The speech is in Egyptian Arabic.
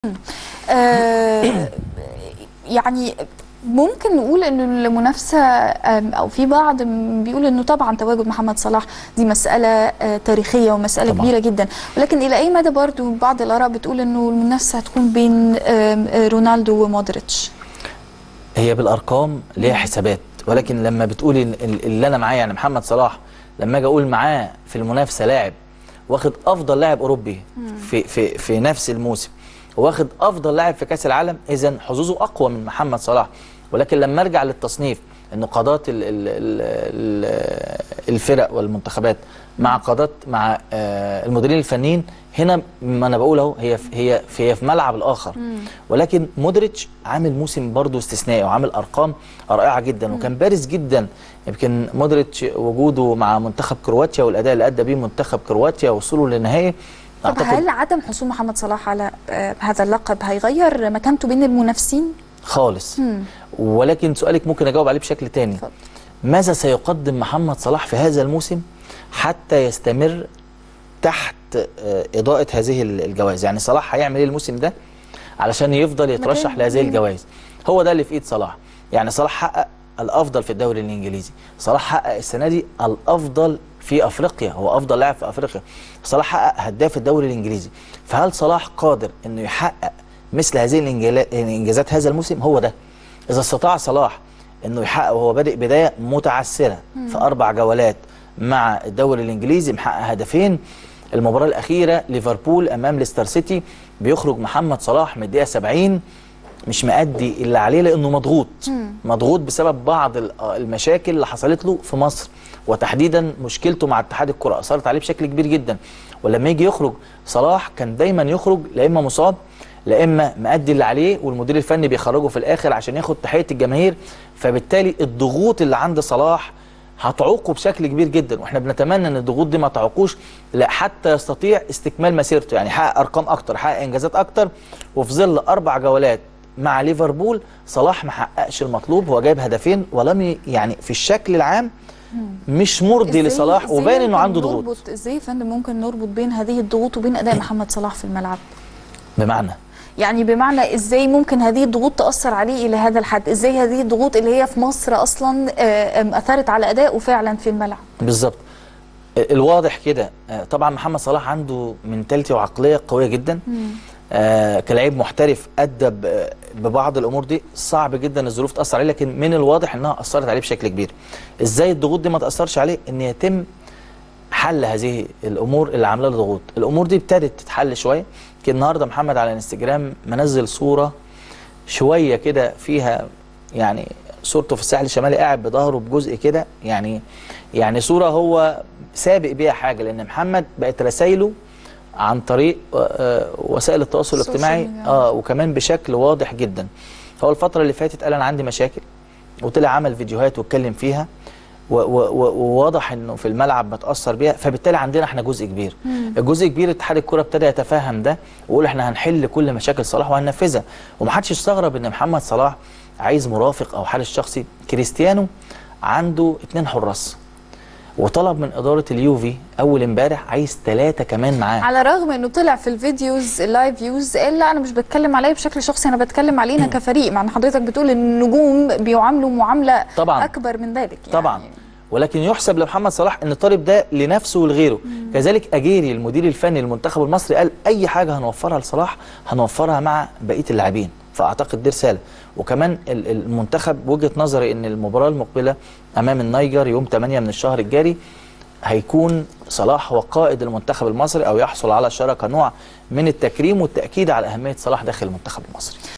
آه، يعني ممكن نقول انه المنافسه آم، او في بعض م- بيقول انه طبعا تواجد محمد صلاح دي مساله آه، تاريخيه ومساله طبعاً. كبيره جدا ولكن الى اي مدى برضو بعض الاراء بتقول انه المنافسه هتكون بين آم، آه، رونالدو ومودريتش هي بالارقام ليها حسابات ولكن لما بتقولي ال- ال- اللي انا معاه يعني محمد صلاح لما اجي اقول معاه في المنافسه لاعب واخد افضل لاعب اوروبي في في في نفس الموسم واخد افضل لاعب في كاس العالم اذا حظوظه اقوى من محمد صلاح ولكن لما ارجع للتصنيف ان قادات ال- ال- ال- ال- الفرق والمنتخبات مع قادات مع آه، المديرين الفنيين هنا ما انا بقول اهو هي في- هي في هي في ملعب الاخر ولكن مودريتش عامل موسم برضه استثنائي وعامل ارقام رائعه جدا وكان بارز جدا يمكن مودريتش وجوده مع منتخب كرواتيا والاداء اللي ادى بيه منتخب كرواتيا وصوله للنهائي طب هل عدم حصول محمد صلاح على آه، هذا اللقب هيغير مكانته بين المنافسين؟ خالص ولكن سؤالك ممكن اجاوب عليه بشكل تاني اتفضل. ماذا سيقدم محمد صلاح في هذا الموسم حتى يستمر تحت آه، إضاءة هذه ال- الجوائز يعني صلاح هيعمل ايه الموسم ده علشان يفضل يترشح مكان. لهذه مم. الجوائز هو ده اللي في ايد صلاح يعني صلاح حقق الافضل في الدوري الانجليزي صلاح حقق السنه دي الافضل في افريقيا هو افضل لاعب في افريقيا صلاح حقق هداف الدوري الانجليزي فهل صلاح قادر انه يحقق مثل هذه الإنجلا- الانجازات هذا الموسم هو ده اذا استطاع صلاح انه يحقق وهو بادئ بدايه متعثره في اربع جولات مع الدوري الانجليزي محقق هدفين المباراه الاخيره ليفربول امام ليستر سيتي بيخرج محمد صلاح من الدقيقه 70 مش مأدي اللي عليه لانه مضغوط مضغوط بسبب بعض ال- آه المشاكل اللي حصلت له في مصر وتحديدا مشكلته مع اتحاد الكره اثرت عليه بشكل كبير جدا ولما يجي يخرج صلاح كان دايما يخرج لا اما مصاب لا اما مأدي اللي عليه والمدير الفني بيخرجه في الاخر عشان ياخد تحيه الجماهير فبالتالي الضغوط اللي عند صلاح هتعوقه بشكل كبير جدا واحنا بنتمنى ان الضغوط دي ما تعوقوش لا حتى يستطيع استكمال مسيرته يعني حقق ارقام اكتر حقق انجازات اكتر وفي ظل اربع جولات مع ليفربول صلاح ما حققش المطلوب هو جايب هدفين ولم ي- يعني في الشكل العام مش مرضي إزاي- لصلاح إزاي وباين انه ممكن عنده ضغوط نربط- ازاي يا فندم ممكن نربط بين هذه الضغوط وبين اداء محمد صلاح في الملعب؟ بمعنى يعني بمعنى ازاي ممكن هذه الضغوط تاثر عليه الى هذا الحد ازاي هذه الضغوط اللي هي في مصر اصلا آه، آم، اثرت على ادائه فعلا في الملعب بالظبط الواضح كده آه، طبعا محمد صلاح عنده منتاليتي وعقليه قويه جدا آه كلاعب محترف ادى ب- ببعض الامور دي صعب جدا الظروف تاثر عليه لكن من الواضح انها اثرت عليه بشكل كبير ازاي الضغوط دي ما تاثرش عليه ان يتم حل هذه الامور اللي عامله له ضغوط الامور دي ابتدت تتحل شويه يمكن النهارده محمد على الانستجرام منزل صوره شويه كده فيها يعني صورته في الساحل الشمالي قاعد بظهره بجزء كده يعني يعني صوره هو سابق بيها حاجه لان محمد بقت رسايله عن طريق آه، وسائل التواصل السوشيال الاجتماعي ميديا. اه وكمان بشكل واضح جدا هو الفتره اللي فاتت قال انا عندي مشاكل وطلع عمل فيديوهات واتكلم فيها و- و- و- وواضح انه في الملعب متاثر بيها فبالتالي عندنا احنا جزء كبير الجزء كبير اتحاد الكره ابتدى يتفهم ده ويقول احنا هنحل كل مشاكل صلاح وهننفذها ومحدش يستغرب ان محمد صلاح عايز مرافق او حارس شخصي كريستيانو عنده اتنين حراس وطلب من اداره اليوفي اول امبارح عايز ثلاثه كمان معاه على الرغم انه طلع في الفيديوز اللايف فيوز قال لا انا مش بتكلم عليا بشكل شخصي انا بتكلم علينا كفريق مع ان حضرتك بتقول ان النجوم بيعاملوا معامله طبعاً. اكبر من ذلك يعني طبعا ولكن يحسب لمحمد صلاح ان طالب ده لنفسه ولغيره كذلك اجيري المدير الفني للمنتخب المصري قال اي حاجه هنوفرها لصلاح هنوفرها مع بقيه اللاعبين فاعتقد دي رساله وكمان ال- المنتخب وجهه نظري ان المباراه المقبله امام النيجر يوم 8 من الشهر الجاري هيكون صلاح هو قائد المنتخب المصري او يحصل على شاره كنوع من التكريم والتاكيد على اهميه صلاح داخل المنتخب المصري